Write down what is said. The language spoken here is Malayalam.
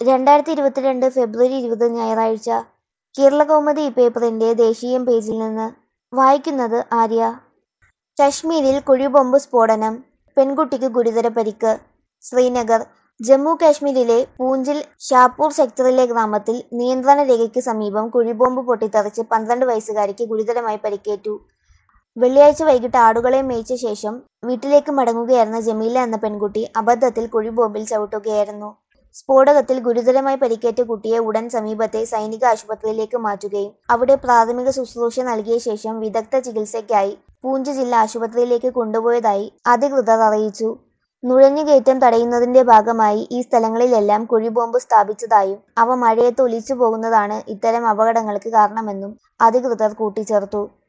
രണ്ടായിരത്തി ഇരുപത്തിരണ്ട് ഫെബ്രുവരി ഇരുപത് ഞായറാഴ്ച കേരളകൗമുദി പേപ്പറിന്റെ ദേശീയം പേജിൽ നിന്ന് വായിക്കുന്നത് ആര്യ കശ്മീരിൽ കുഴിബോംബ് സ്ഫോടനം പെൺകുട്ടിക്ക് ഗുരുതര പരിക്ക് ശ്രീനഗർ ജമ്മു കാശ്മീരിലെ പൂഞ്ചിൽ ഷാപൂർ സെക്ടറിലെ ഗ്രാമത്തിൽ നിയന്ത്രണ രേഖയ്ക്ക് സമീപം കുഴിബോംബ് പൊട്ടിത്തെറിച്ച് പന്ത്രണ്ട് വയസ്സുകാരിക്ക് ഗുരുതരമായി പരിക്കേറ്റു വെള്ളിയാഴ്ച വൈകിട്ട് ആടുകളെ മേയിച്ച ശേഷം വീട്ടിലേക്ക് മടങ്ങുകയായിരുന്ന ജമീല എന്ന പെൺകുട്ടി അബദ്ധത്തിൽ കുഴിബോംബിൽ ചവിട്ടുകയായിരുന്നു സ്ഫോടകത്തിൽ ഗുരുതരമായി പരിക്കേറ്റ കുട്ടിയെ ഉടൻ സമീപത്തെ സൈനിക ആശുപത്രിയിലേക്ക് മാറ്റുകയും അവിടെ പ്രാഥമിക ശുശ്രൂഷ നൽകിയ ശേഷം വിദഗ്ധ ചികിത്സയ്ക്കായി പൂഞ്ച് ജില്ലാ ആശുപത്രിയിലേക്ക് കൊണ്ടുപോയതായി അധികൃതർ അറിയിച്ചു നുഴഞ്ഞുകയറ്റം തടയുന്നതിന്റെ ഭാഗമായി ഈ സ്ഥലങ്ങളിലെല്ലാം കുഴിബോംബ് സ്ഥാപിച്ചതായും അവ മഴയത്ത് ഒലിച്ചു പോകുന്നതാണ് ഇത്തരം അപകടങ്ങൾക്ക് കാരണമെന്നും അധികൃതർ കൂട്ടിച്ചേർത്തു